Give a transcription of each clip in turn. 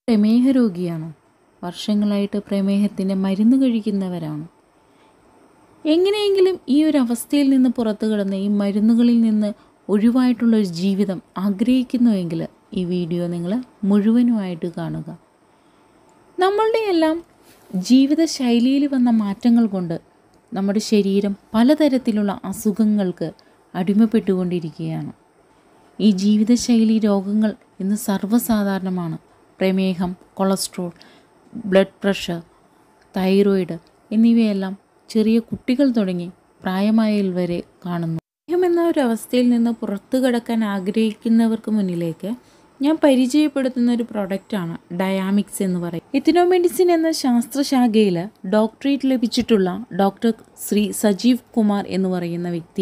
പ്രമേഹ രോഗിയാണോ വർഷങ്ങളായിട്ട് പ്രമേഹത്തിൻ്റെ മരുന്ന് കഴിക്കുന്നവരാണോ എങ്ങനെയെങ്കിലും ഈ ഒരു അവസ്ഥയിൽ നിന്ന് പുറത്തു കിടന്ന് ഈ മരുന്നുകളിൽ നിന്ന് ഒഴിവായിട്ടുള്ള ഒരു ജീവിതം ആഗ്രഹിക്കുന്നുവെങ്കിൽ ഈ വീഡിയോ നിങ്ങൾ മുഴുവനുമായിട്ട് കാണുക നമ്മളുടെ എല്ലാം ജീവിതശൈലിയിൽ വന്ന മാറ്റങ്ങൾ കൊണ്ട് നമ്മുടെ ശരീരം പലതരത്തിലുള്ള അസുഖങ്ങൾക്ക് അടിമപ്പെട്ടുകൊണ്ടിരിക്കുകയാണ് ഈ ജീവിതശൈലി രോഗങ്ങൾ ഇന്ന് സർവ്വസാധാരണമാണ് പ്രമേഹം കൊളസ്ട്രോൾ ബ്ലഡ് പ്രഷർ തൈറോയിഡ് എന്നിവയെല്ലാം ചെറിയ കുട്ടികൾ തുടങ്ങി പ്രായമായവർ വരെ കാണുന്നു പ്രമേഹം എന്ന ഒരു അവസ്ഥയിൽ നിന്ന് പുറത്തു കടക്കാൻ ആഗ്രഹിക്കുന്നവർക്ക് മുന്നിലേക്ക് ഞാൻ പരിചയപ്പെടുത്തുന്ന ഒരു പ്രൊഡക്റ്റാണ് ഡയാമിക്സ് എന്ന് പറയും എത്തിനോ മെഡിസിൻ എന്ന ശാസ്ത്രശാഖയിൽ ഡോക്ടറേറ്റ് ലഭിച്ചിട്ടുള്ള ഡോക്ടർ ശ്രീ സജീവ് കുമാർ എന്ന് പറയുന്ന വ്യക്തി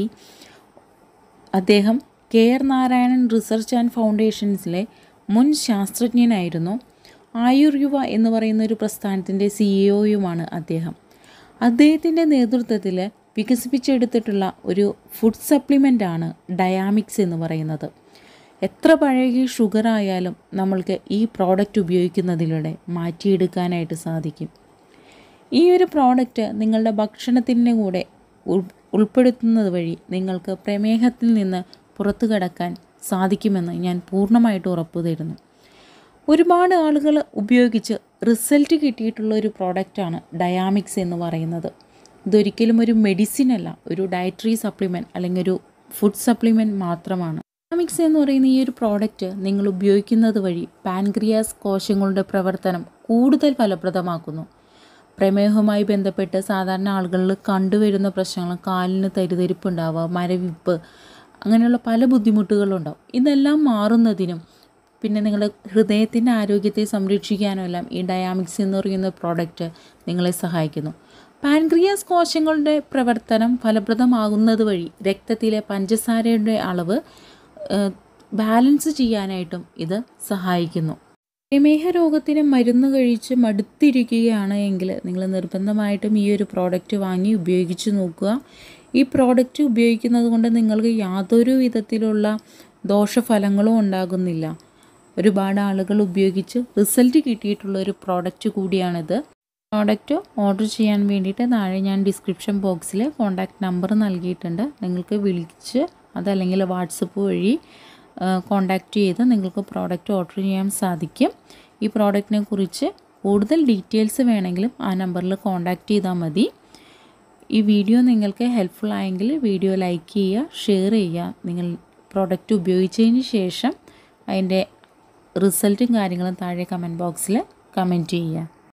അദ്ദേഹം K R Narayanan research and ഫൗണ്ടേഷൻസിലെ മുൻ ശാസ്ത്രജ്ഞനായിരുന്നു ആയുർയുവ എന്ന് പറയുന്ന ഒരു പ്രസ്ഥാനത്തിൻ്റെ സിഇഒയുമാണ് അദ്ദേഹം അദ്ദേഹത്തിൻ്റെ നേതൃത്വത്തിൽ വികസിപ്പിച്ചെടുത്തിട്ടുള്ള ഒരു ഫുഡ് സപ്ലിമെൻ്റാണ് ഡയാമിക്സ് എന്ന് പറയുന്നത് എത്ര പഴകിയ ഷുഗർ ആയാലും നമ്മൾക്ക് ഈ പ്രോഡക്റ്റ് ഉപയോഗിക്കുന്നതിലൂടെ മാറ്റിയെടുക്കാനായിട്ട് സാധിക്കും ഈ ഒരു പ്രോഡക്റ്റ് നിങ്ങളുടെ ഭക്ഷണത്തിൻ്റെ കൂടെ ഉൾ- ഉൾപ്പെടുത്തുന്നത് വഴി നിങ്ങൾക്ക് പ്രമേഹത്തിൽ നിന്ന് പുറത്തു കടക്കാൻ സാധിക്കുമെന്ന് ഞാൻ പൂർണ്ണമായിട്ട് ഉറപ്പു തരുന്നു ഒരുപാട് ആളുകൾ ഉപയോഗിച്ച് റിസൾട്ട് കിട്ടിയിട്ടുള്ള ഒരു പ്രോഡക്റ്റാണ് ഡയാമിക്സ് എന്ന് പറയുന്നത് ഇതൊരിക്കലും ഒരു മെഡിസിൻ അല്ല ഒരു ഡയറ്ററി സപ്ലിമെൻറ്റ് അല്ലെങ്കിൽ ഒരു ഫുഡ് സപ്ലിമെൻറ്റ് മാത്രമാണ് ഡയാമിക്സ് എന്ന് പറയുന്ന ഈ ഒരു പ്രോഡക്റ്റ് നിങ്ങൾ ഉപയോഗിക്കുന്നത് വഴി പാൻക്രിയാസ് കോശങ്ങളുടെ പ്രവർത്തനം കൂടുതൽ ഫലപ്രദമാക്കുന്നു പ്രമേഹവുമായി ബന്ധപ്പെട്ട് സാധാരണ ആളുകളിൽ കണ്ടുവരുന്ന പ്രശ്നങ്ങൾ കാലിന് തരിതരിപ്പ് ഉണ്ടാവുക മരവിപ്പ് അങ്ങനെയുള്ള പല ബുദ്ധിമുട്ടുകളുണ്ടാവും ഇതെല്ലാം മാറുന്നതിനും പിന്നെ നിങ്ങളുടെ ഹൃദയത്തിൻ്റെ ആരോഗ്യത്തെ സംരക്ഷിക്കാനും എല്ലാം ഈ ഡയാമിക്സ് എന്ന് പറയുന്ന പ്രോഡക്റ്റ് നിങ്ങളെ സഹായിക്കുന്നു പാൻക്രിയാസ് കോശങ്ങളുടെ പ്രവർത്തനം ഫലപ്രദമാകുന്നത് വഴി രക്തത്തിലെ പഞ്ചസാരയുടെ അളവ് ഏഹ്, ബാലൻസ് ചെയ്യാനായിട്ടും ഇത് സഹായിക്കുന്നു പ്രമേഹ രോഗത്തിന് മരുന്ന് കഴിച്ച് മടുത്തിരിക്കുകയാണ് എങ്കിൽ നിങ്ങൾ നിർബന്ധമായിട്ടും ഈ ഒരു പ്രോഡക്റ്റ് വാങ്ങി ഉപയോഗിച്ച് നോക്കുക ഈ പ്രോഡക്റ്റ് ഉപയോഗിക്കുന്നത് കൊണ്ട് നിങ്ങൾക്ക് യാതൊരു വിധത്തിലുള്ള ദോഷഫലങ്ങളും ഉണ്ടാകുന്നില്ല ഒരുപാട് ആളുകൾ ഉപയോഗിച്ച് റിസൾട്ട് കിട്ടിയിട്ടുള്ള ഒരു പ്രോഡക്റ്റ് കൂടിയാണിത് പ്രോഡക്റ്റ് ഓർഡർ ചെയ്യാൻ വേണ്ടിയിട്ട് താഴെ ഞാൻ ഡിസ്ക്രിപ്ഷൻ ബോക്സിൽ കോൺടാക്റ്റ് നമ്പർ നൽകിയിട്ടുണ്ട് നിങ്ങൾക്ക് വിളിച്ച് അതല്ലെങ്കിൽ വാട്സപ്പ് വഴി കോൺടാക്റ്റ് ചെയ്ത് നിങ്ങൾക്ക് പ്രോഡക്റ്റ് ഓർഡർ ചെയ്യാൻ സാധിക്കും ഈ പ്രോഡക്റ്റിനെ കുറിച്ച് കൂടുതൽ ഡീറ്റെയിൽസ് വേണമെങ്കിലും ആ നമ്പറിൽ കോൺടാക്റ്റ് ചെയ്താൽ മതി ഈ വീഡിയോ നിങ്ങൾക്ക് ഹെൽപ്ഫുൾ ആയെങ്കിൽ വീഡിയോ ലൈക്ക് ചെയ്യുക ഷെയർ ചെയ്യുക നിങ്ങൾ പ്രോഡക്റ്റ് ഉപയോഗിച്ചതിന് ശേഷം അതിൻ്റെ റിസൾട്ടും കാര്യങ്ങളും താഴെ കമൻറ്റ് ബോക്സിൽ കമൻറ്റ് ചെയ്യുക